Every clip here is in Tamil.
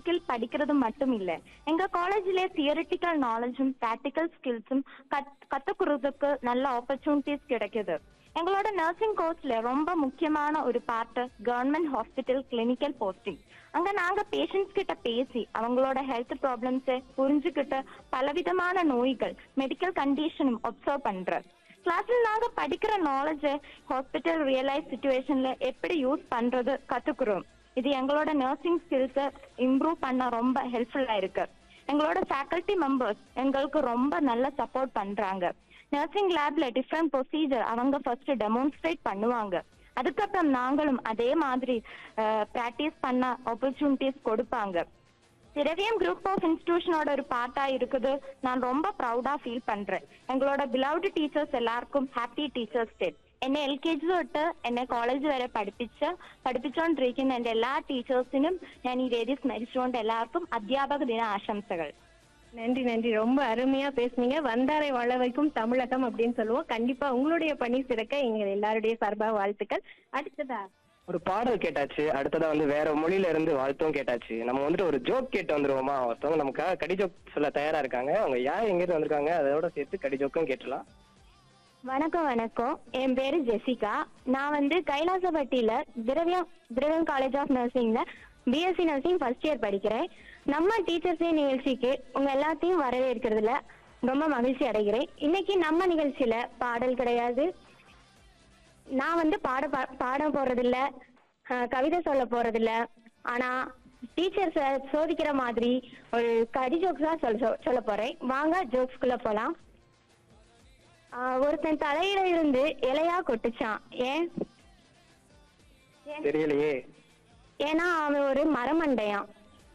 புக்கில் படிக்கிறது மட்டும் இல்ல எங்க காலேஜ்ல தியரிட்டிக்கல் நாலேஜும் ப்ராக்டிக்கல் ஸ்கில்ஸும் கத்துக்கிறதுக்கு நல்ல ஆப்பர்ச்சுனிட்டிஸ் கிடைக்குது எங்களோட நர்சிங் கோர்ஸ்ல ரொம்ப முக்கியமான ஒரு part government hospital clinical posting அங்க நாங்க பேஷண்ட்ஸ் கிட்ட பேசி அவங்களோட ஹெல்த் ப்ராப்ளம்ஸை புரிஞ்சுக்கிட்டு பலவிதமான நோய்கள் மெடிக்கல் கண்டிஷனும் ஒப்சர்வ் பண்றோம் கிளாஸ்ல நாங்க படிக்கிற நாலேஜ ஹாஸ்பிட்டல் ரியல் லைஃப் சுச்சுவேஷன்ல எப்படி யூஸ் பண்றது கத்துக்கிறோம் இது எங்களோட நர்சிங் ஸ்கில்ஸை இம்ப்ரூவ் பண்ண ரொம்ப ஹெல்ப்ஃபுல்லா இருக்கு எங்களோட ஃபேக்கல்டி மெம்பர்ஸ் எங்களுக்கு ரொம்ப நல்ல சப்போர்ட் பண்றாங்க நர்சிங் லேப்ல டிஃப்ரெண்ட் ப்ரொசீஜர் அவங்க ஃபர்ஸ்ட் டெமான்ஸ்ட்ரேட் பண்ணுவாங்க அதுக்கப்புறம் நாங்களும் அதே மாதிரி ப்ராக்டிஸ் பண்ண ஆப்பர்ச்சுனிட்டிஸ் கொடுப்பாங்க திரவியம் குரூப் ஆஃப் இன்ஸ்டிடியூஷனோட ஒரு பார்ட்டா இருக்குது நான் ரொம்ப ப்ரௌடா ஃபீல் பண்றேன் എങ്ങളോட ബിലൗഡ് ടീച്ചേഴ്സ് എല്ലാവർക്കും ഹാപ്പി ടീച്ചേഴ്സ് ഡേ എന്നെ എൽ കെ ജി തൊട്ട് എന്നെ കോളേജ് വരെ പഠിപ്പിച്ച് പഠിപ്പിച്ചുകൊണ്ടിരിക്കുന്ന എന്റെ എല്ലാ ടീച്ചേഴ്സിനും ഞാൻ ഈ വേദി സ്മരിച്ചുകൊണ്ട് എല്ലാവർക്കും അധ്യാപക ദിന ആശംസകൾ நன்றி நன்றி ரொம்ப அருமையா பேசுனீங்க வந்தாரை வாழ வைக்கும் தமிழகம் அப்படின்னு சொல்லுவோம் கண்டிப்பா உங்களுடைய பணி சிறக்க எங்க எல்லாருடைய சார்பா வாழ்த்துக்கள் அடுத்ததா ஒரு பாடல் கேட்டாச்சு அடுத்ததா வந்து வேற மொழியில இருந்து வாழ்த்தும் கேட்டாச்சு நம்ம வந்துட்டு ஒரு ஜோக் கேட்டு வந்துருவோமா ஒருத்தவங்க நமக்காக கடி ஜோக் சொல்ல தயாரா இருக்காங்க அவங்க யார் எங்க இருந்து வந்திருக்காங்க அதோட சேர்த்து கடி ஜோக்கும் கேட்டலாம் வணக்கம் வணக்கம் என் பேரு ஜெசிகா நான் வந்து கைலாசப்பட்டியில திரவியம் திரவியம் காலேஜ் ஆஃப் நர்சிங்ல பிஎஸ்சி நர்சிங் ஃபர்ஸ்ட் இயர் படிக்கிறேன் நம்ம டீச்சர்ஸ் டே நிகழ்ச்சிக்கு உங்க எல்லாத்தையும் வரவேற்கிறதுல ரொம்ப மகிழ்ச்சி அடைகிறேன் இன்னைக்கு நம்ம நிகழ்ச்சியில பாடல் கிடையாது நான் வந்து பாட பா- பாடம் போறதில்ல அஹ், கவிதை சொல்ல போறதில்ல ஆனா டீச்சர்ஸ சோதிக்கிற மாதிரி ஒரு கடி ஜோக்ஸ் தான் சொல்ல சொல்ல போறேன் வாங்க ஜோக்ஸ்குள்ள போலாம் ஆஹ் ஒருத்தன் தலையில இருந்து இலையா கொட்டுச்சான் ஏன் தெரியலையே ஏன்னா அவன் ஒரு மரமண்டையான்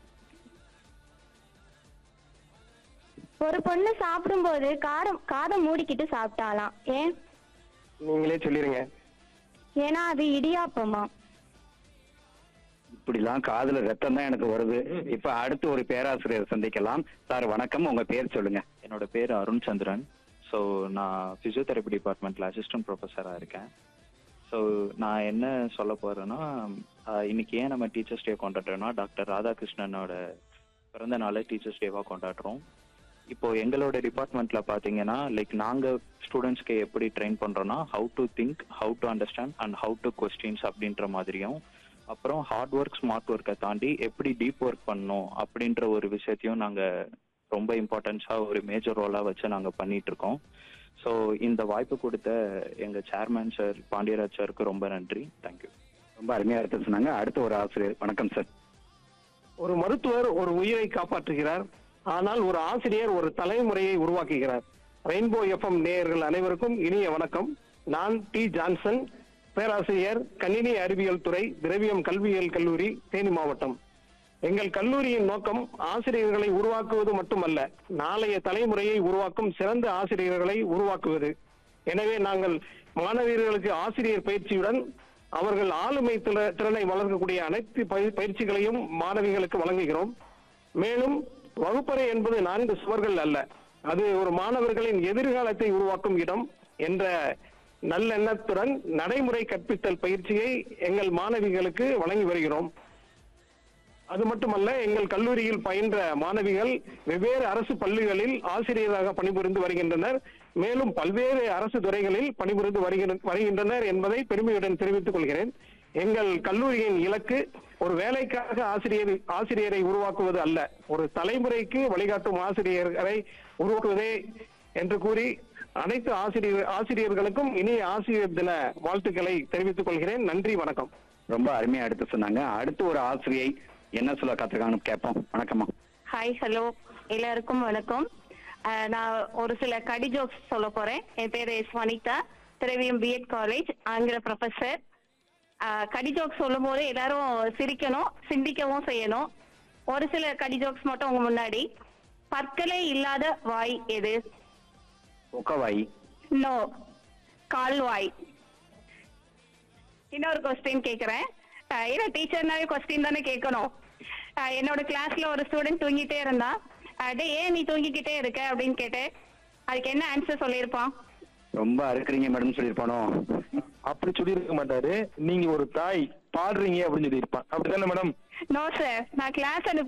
ஒரு பொண்ணு சாப்பிடும்போது காரம் காதை மூடிக்கிட்டு சாப்பிட்டாலாம் ஏன் நீங்களே சொல்லிருங்க ஏன்னா அது இடியாப்பமா இப்படிலாம் காதுல ரத்தம் தான் எனக்கு வருது இப்ப அடுத்து ஒரு பேராசிரியர் சந்திக்கலாம் சார் வணக்கம் உங்க பேர் சொல்லுங்க என்னோட பேர் அருண் சந்திரன் ஸோ நான் ஃபிசியோதெரப்பி டிபார்ட்மெண்ட்ல அசிஸ்டன்ட் ப்ரொஃபஸராக இருக்கேன் ஸோ நான் என்ன சொல்ல போறேன்னா ஆஹ், இன்னைக்கு ஏன் நம்ம டீச்சர்ஸ் டே கொண்டாடுறோம்னா டாக்டர் ராதாகிருஷ்ணனோட பிறந்த நாளை டீச்சர்ஸ் டேவாக கொண்டாடுறோம் இப்போ எங்களோட டிபார்ட்மெண்ட்ல பாத்தீங்கன்னா லைக் நாங்க ஸ்டூடெண்ட்ஸ்க்கு எப்படி ட்ரெயின் பண்றோம்னா how to think how to understand and how to questions அப்படின்ற மாதிரியும் அப்புறம் ஹார்ட் ஒர்க் ஸ்மார்ட் ஒர்க்கை தாண்டி எப்படி டீப் ஒர்க் பண்ணணும் அப்படின்ற ஒரு விஷயத்தையும் நாங்க ரொம்ப இம்பார்ட்டன்ஸா ஒரு மேஜர் ரோலா வச்சு நாங்க பண்ணிட்டு இருக்கோம் ஸோ இந்த வாய்ப்பு கொடுத்த எங்க சேர்மேன் சார் பாண்டியராஜ் சாருக்கு ரொம்ப நன்றி தேங்க்யூ ரொம்ப அருமையா எடுத்து சொன்னாங்க அடுத்து ஒரு ஆசிரியர் வணக்கம் சார் ஒரு மருத்துவர் ஒரு உயிரை காப்பாற்றுகிறார் ஆனால் ஒரு ஆசிரியர் ஒரு தலைமுறையை உருவாக்குகிறார் ரெயின்போ எஃப்எம் நேயர்கள் அனைவருக்கும் இனிய வணக்கம் நான் டி ஜான்சன் பேராசிரியர் கணினி அறிவியல் துறை திரவியம் கல்வியியல் கல்லூரி தேனி மாவட்டம் எங்கள் கல்லூரியின் நோக்கம் ஆசிரியர்களை உருவாக்குவது மட்டுமல்ல நாளைய தலைமுறையை உருவாக்கும் சிறந்த ஆசிரியர்களை உருவாக்குவது எனவே நாங்கள் மாணவியர்களுக்கு ஆசிரியர் பயிற்சியுடன் அவர்கள் ஆளுமை திற- திறனை வளர்க்கக்கூடிய அனைத்து பய- பயிற்சிகளையும் மாணவிகளுக்கு வழங்குகிறோம் மேலும் வகுப்பறை என்பது நான்கு சுவர்கள் அல்ல அது ஒரு மாணவர்களின் எதிர்காலத்தை உருவாக்கும் இடம் என்ற நல்லெண்ணத்துடன் நடைமுறை கற்பித்தல் பயிற்சியை எங்கள் மாணவிகளுக்கு வழங்கி வருகிறோம் அது மட்டுமல்ல எங்கள் கல்லூரியில் பயின்ற மாணவிகள் வெவ்வேறு அரசு பள்ளிகளில் ஆசிரியராக பணிபுரிந்து வருகின்றனர் மேலும் பல்வேறு அரசு துறைகளில் பணிபுரிந்து வருகிற- வருகின்றனர் என்பதை பெருமையுடன் தெரிவித்துக் கொள்கிறேன் எங்கள் கல்லூரியின் இலக்கு ஒரு வேலைக்காக ஆசிரியர் ஆசிரியரை உருவாக்குவது அல்ல ஒரு தலைமுறைக்கு வழிகாட்டும் ஆசிரியர்களை உருவாக்குவதே என்று கூறி அனைத்து ஆசிரியர் ஆசிரியர்களுக்கும் இனிய ஆசிரியர் தின வாழ்த்துக்களை தெரிவித்துக் கொள்கிறேன் நன்றி வணக்கம் ரொம்ப அருமையா எடுத்து சொன்னாங்க அடுத்து ஒரு ஆசிரியை என்ன சொல்ல காத்திருக்காங்கன்னு கேட்போம் வணக்கம்மா ஹாய் ஹலோ எல்லாருக்கும் வணக்கம் அஹ் நான் ஒரு சில கடி ஜோக்ஸ் சொல்ல போறேன் என் பேரு S Vanitha Thiraviyam BEd college ஆங்கில ப்ரொஃபசர் கடி ஜோக்ஸ் சொல்லும் போது எல்லாரும் சிரிக்கணும் சிந்திக்கவும் செய்யணும் ஒரு சில கடி ஜோக்ஸ் மட்டும் உங்க முன்னாடி பற்களே இல்லாத வாய் எது ஒக்கவாய் நோ கால்வாய் இன்னொரு கொஸ்டின் கேக்குறேன் அஹ் ஏன்னா டீச்சர்னாவே கொஸ்டின் தானே கேட்கணும் அஹ் என்னோட கிளாஸ்ல ஒரு ஸ்டூடெண்ட் தூங்கிட்டே இருந்தா அஹ் டேய் ஏன் நீ தூங்கிக்கிட்டே இருக்க அப்படின்னு கேட்டேன் அதுக்கு என்ன ஆன்சர் சொல்லியிருப்பான் ரொம்ப அறுக்குறீங்க மேடம் சொல்லியிருப்பானோ அப்படி சொல்லியிருக்க மாட்டாரு நீங்க ஒரு தாய் பாடுறீங்க அப்படின்னு சொல்லியிருப்பான் அப்படிதானே மேடம் நோ சார் நான் கிளாஸ்